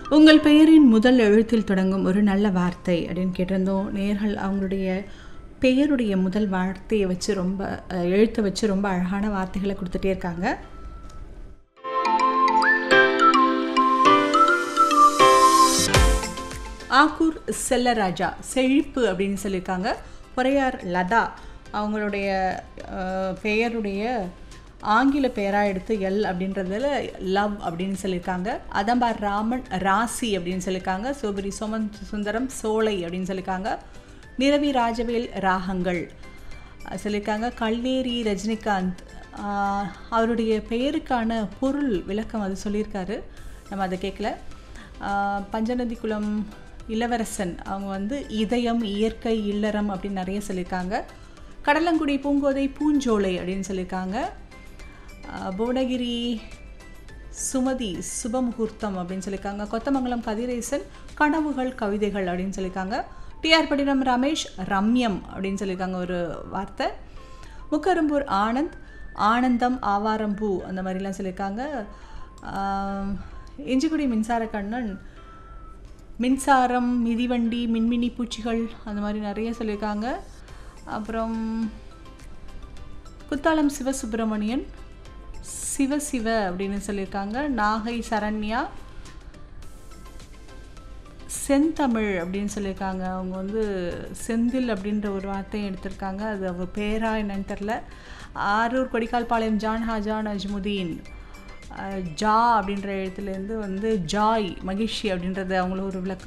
உங்கள் பெயரின் முதல் எழுத்தில் தொடங்கும் ஒரு நல்ல வார்த்தை அப்படின்னு கேட்டிருந்தோம் நேர்கள் அவங்களுடைய பெயருடைய முதல் வார்த்தையை வச்சு ரொம்ப அஹ், எழுத்தை வச்சு ரொம்ப அழகான வார்த்தைகளை கொடுத்துட்டே இருக்காங்க ஆக்கூர் செல்லராஜா செழிப்பு அப்படின்னு சொல்லியிருக்காங்க பொறையார் லதா அவங்களுடைய அஹ், பெயருடைய ஆங்கில பெயராக எடுத்து எல் அப்படின்றதுல லவ் அப்படின்னு சொல்லியிருக்காங்க அதம்பார் ராமன் ராசி அப்படின்னு சொல்லியிருக்காங்க சோபரி சோமன் சுந்தரம் சோலை அப்படின்னு சொல்லியிருக்காங்க நிரவி ராஜவேல் ராகங்கள் அஹ், சொல்லியிருக்காங்க கல்வேரி ரஜினிகாந்த் ஆஹ், அவருடைய பெயருக்கான பொருள் விளக்கம் அது சொல்லியிருக்காரு நம்ம அதை கேட்கல ஆஹ், பஞ்சநதி குலம் இளவரசன் அவங்க வந்து இதயம் இயற்கை இல்லறம் அப்படின்னு நிறைய சொல்லியிருக்காங்க கடலங்குடி பூங்கோதை பூஞ்சோலை அப்படின்னு சொல்லியிருக்காங்க ஆஹ், புவனகிரி சுமதி சுபமுகூர்த்தம் அப்படின்னு சொல்லியிருக்காங்க கொத்தமங்கலம் கதிரேசன் கனவுகள் கவிதைகள் அப்படின்னு சொல்லியிருக்காங்க டிஆர் பட்டினம் ரமேஷ் ரம்யம் அப்படின்னு சொல்லியிருக்காங்க ஒரு வார்த்தை முக்கரும்பூர் ஆனந்த் ஆனந்தம் ஆவாரம்பூ அந்த மாதிரிலாம் சொல்லியிருக்காங்க ஆம், இஞ்சிக்குடி மின்சார கண்ணன் மின்சாரம் மிதிவண்டி மின்மினி பூச்சிகள் அந்த மாதிரி நிறைய சொல்லியிருக்காங்க அப்புறம் குத்தாலம் சிவசுப்பிரமணியன் சிவ சிவ அப்படின்னு சொல்லியிருக்காங்க நாகை சரண்யா செந்தமிழ் அப்படின்னு சொல்லியிருக்காங்க அவங்க வந்து செந்தில் அப்படின்ற ஒரு வார்த்தையை எடுத்திருக்காங்க அது அவங்க பேரா என்னன்னு தெரில ஆரூர் கொடிக்கால்பாளையம் ஜான் ஹாஜா நஜ்முதீன் அஹ், ஜா அப்படின்ற எழுத்துலேருந்து வந்து ஜாய் மகிழ்ச்சி அப்படின்றது அவங்களும் ஒரு விளக்கம்